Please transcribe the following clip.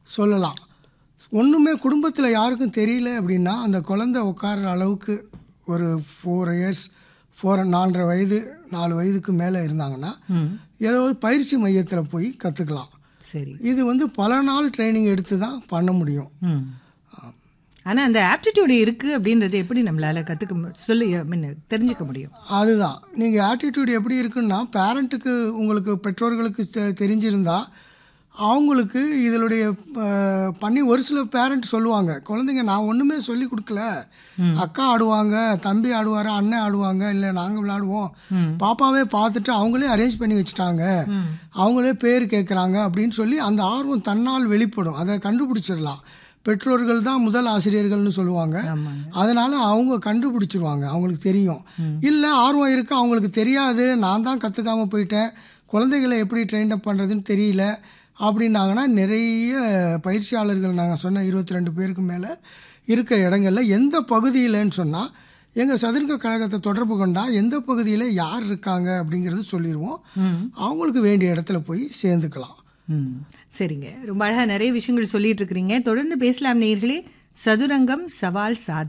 சொல்லலாம் ஒன்றுமே குடும்பத்தில் யாருக்கும் தெரியல அப்படின்னா அந்த குழந்தை உட்கார்ற அளவுக்கு ஒரு ஃபோர் இயர்ஸ் ஃபோர் நாலரை வயது நாலு வயதுக்கு மேலே இருந்தாங்கன்னா ஏதாவது பயிற்சி மையத்தில் போய் கற்றுக்கலாம் சரி இது வந்து பல நாள் ட்ரைனிங் எடுத்து தான் பண்ண முடியும் ம் ஆனா அந்த ஆப்டிடியூட் இருக்கு அப்படின்றது எப்படி நம்மளால கத்துக்க மு- சொல்லி I mean, தெரிஞ்சுக்க முடியும் அதுதான் நீங்கள் ஆட்டிடியூட் எப்படி இருக்குன்னா பேரண்ட்டுக்கு உங்களுக்கு பெற்றோர்களுக்கு தெ- தெரிஞ்சிருந்தா அவங்களுக்கு இதனுடைய அஹ், பண்ணி ஒரு சில பேரண்ட் சொல்லுவாங்க குழந்தைங்க நான் ஒன்றுமே சொல்லி கொடுக்கல அக்கா ஆடுவாங்க தம்பி ஆடுவாரு அண்ணன் ஆடுவாங்க இல்லை நாங்கள் விளையாடுவோம் பாப்பாவே பார்த்துட்டு அவங்களே அரேஞ்ச் பண்ணி வச்சுட்டாங்க அவங்களே பேர் கேட்குறாங்க அப்படின்னு சொல்லி அந்த ஆர்வம் தன்னால் வெளிப்படும் அதை கண்டுபிடிச்சிடலாம் பெற்றோர்கள் தான் முதல் ஆசிரியர்கள்னு சொல்லுவாங்க ஆமாங்க அதனால அவங்க கண்டுபிடிச்சிருவாங்க அவங்களுக்கு தெரியும் இல்லை ஆர்வம் இருக்கு அவங்களுக்கு தெரியாது நான் தான் கற்றுக்காம போயிட்டேன் குழந்தைகளை எப்படி ட்ரெயின் அப் பண்ணுறதுன்னு தெரியல அப்படின்னாங்கன்னா நிறைய பயிற்சியாளர்கள் நாங்கள் சொன்ன இருபத்தி ரெண்டு பேருக்கு மேலே இருக்கிற இடங்கள்ல எந்த பகுதியிலன்னு சொன்னால் எங்கள் சதுரங்க கழகத்தை தொடர்பு கொண்டா எந்த பகுதியில் யார் இருக்காங்க அப்படிங்கிறது சொல்லிடுவோம் அவங்களுக்கு வேண்டிய இடத்துல போய் சேர்ந்துக்கலாம் ம் சரிங்க ரொம்ப அழகா நிறைய விஷயங்கள் சொல்லிட்டு இருக்கிறீங்க தொடர்ந்து பேசலாம் நேயர்களே சதுரங்கம் சவால் சாதனை